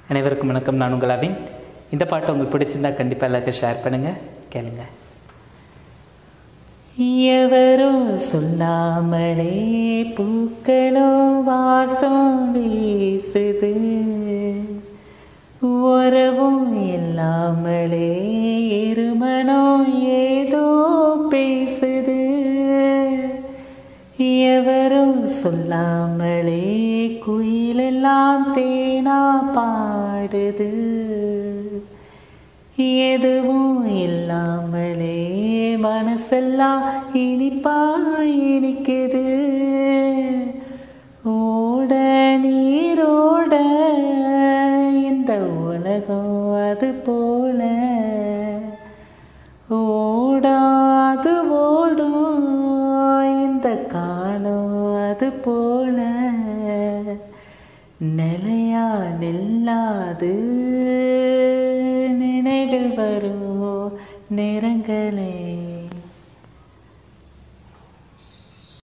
அனைவருக்கும் வணக்கம் நான் உங்கள் அவின் இந்த பாட்டு உங்களுக்கு பிடிச்சிருந்தா கண்டிப்பாக எல்லாருக்கும் ஷேர் பண்ணுங்கள் கேளுங்க எவரோ சொல்லாமலே பூக்களோ வாசம் வீசுது உறவும் இல்லாமலே இருமனோ ஏதோ பேசுது எவரும் சொல்லாமலே குயிலெல்லாம் தேனா பாடுது எதுவும் இல்லாமலே மனசெல்லாம் இனிப்பா இனிக்குது ஓட நீரோட இந்த உலகம் அது போல ஓடாது ஓடும் இந்த காலம் அது போல நிலையா நில்லாது நினைவில் வரும் நிறங்களே